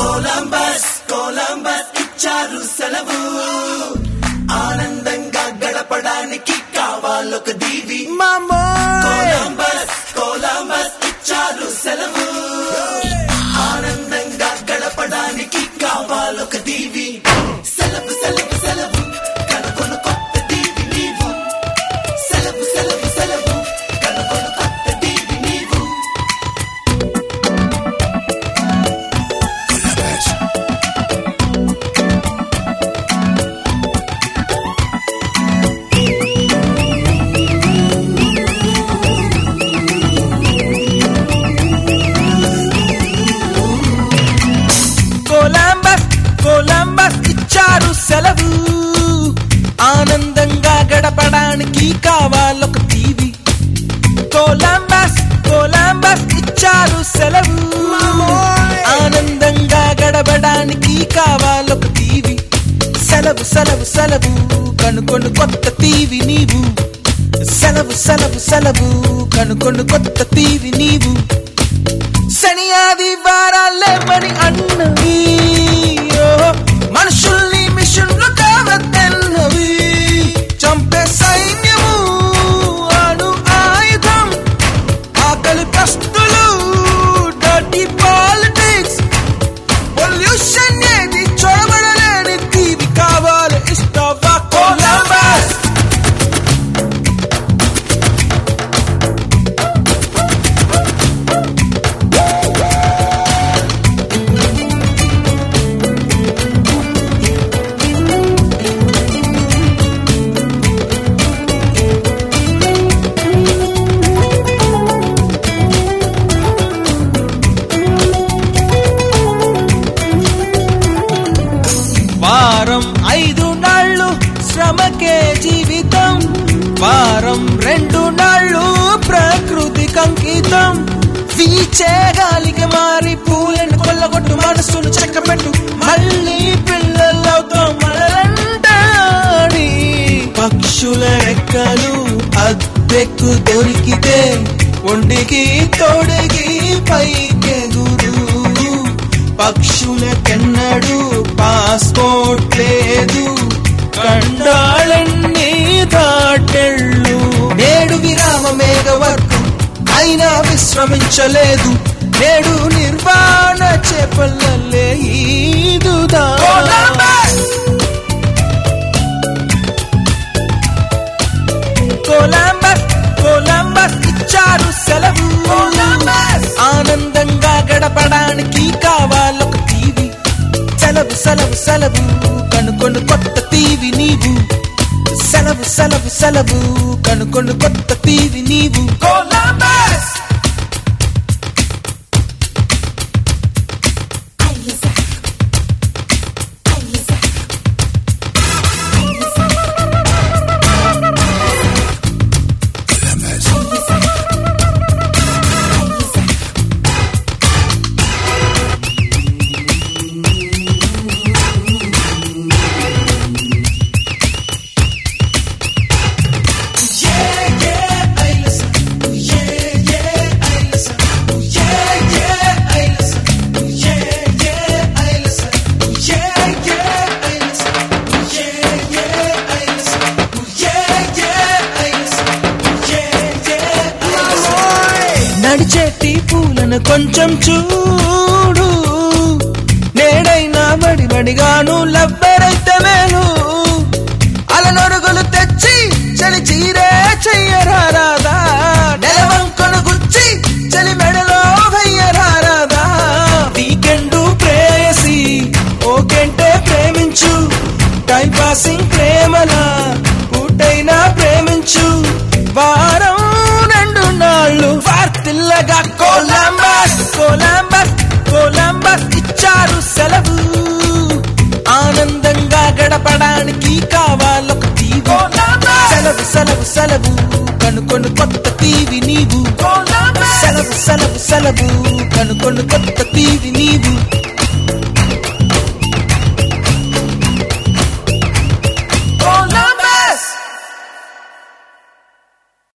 Columbus Columbus ఇచ్చారు సెలవు ఆనందంగా గడపడానికి కావాలొక దీవి కొలంబస్ కొలంబస్ ఇచ్చారు సెలవు ఆనందంగా గడపడానికి కావాలొక దీవి సెలవు సెలవు సెలవు కనుకొను కొత్త దీవి నీవు సెలవు సెలవు సెలవు కనుకొను కొత్త దీవి నీవు కొలంబస్ కొలంబస్ ఇచ్చారు సెలవు ఆనందంగా గడపడానికి కావాలొక టీవీ కొలంబస్ కొలంబస్ ఇచ్చారు సెలవు ఆనందంగా గడపడానికి కావాలొక టీవీ సెలవు సెలవు సెలవు కనుకొను కొత్త టీవీ నీవు సెలవు సెలవు సెలవు కనుకొను కొత్త టీవీ నీవు శని ఆదివారాలే మని అన్నవి ఓ, మనుషుల్ని మిషన్లు కావద్దన్నవి చంపే సైన్యము అణు ఆయుధం ఆకలి ప్రశ్నలు డర్టీ పాలిటిక్స్ పొల్యూషన్ ఏది చూడబడలేని తీవి కావాలి ఇష్టవా కొలంబస్ వారం ఐదు నాళ్ళు శ్రమకే జీవితం వారం రెండు నాళ్ళు ప్రకృతి కంకితం వీచే గాలికి మారి పూలను కొల్లగొట్టు మనసును చెక్కపెట్టు మళ్ళీ పిల్లలవుతాం మనలంటాడి పక్షుల రెక్కలు అద్దెకు దొరికితే ఒంటికి తోడికి పైకెగురు పక్షులకెన్నడు పాస్పోర్ట్ లేదు కండాళన్ని దాటెళ్ళు నేడు విరామ మేఘవర్కు అయినా విశ్రమించలేదు నేడు నిర్వాణ చేపల్లలే ఈదుదా కొలంబస్ కొలంబస్ ఇచ్చారు సెలవు ఆనందంగా గడపడానికి కావాలొక టీవీ సెలవు సెలవు సెలవు కనుకొను కొత్త టీవీ నీవు సెలవు సెలవు సెలవు కనుకొను కొత్త టీవీ నీవు కొలంబస్ నడిచేటి పూలను కొంచెం చూడు నేడైనా బడి బడిగాను లబ్బెరైతే మేలు అలనొరుగులు తెచ్చి చలి చీరే చెయ్యరాదా నెలవంకను గుచ్చి చలి మెడలో వెయ్యరాదా వీకెండ్ ప్రేయసి ఓకెంటే ప్రేమించు టైం పాసింగ్ ప్రేమలా పూటైనా ప్రేమించు వారం రెండు నాళ్ళు వార్తిల్లగా కొలంబస్ కొలంబస్ కొలంబస్ ఇచ్చారు సెలవు ఆనందంగా గడపడానికి కావాలొక టీవీ సెలవు సెలవు సెలవు కనుకొను కొత్త టీవీ నీవు సెలవు సెలవు సెలవు కనుకొను కొత్త టీవీ నీవు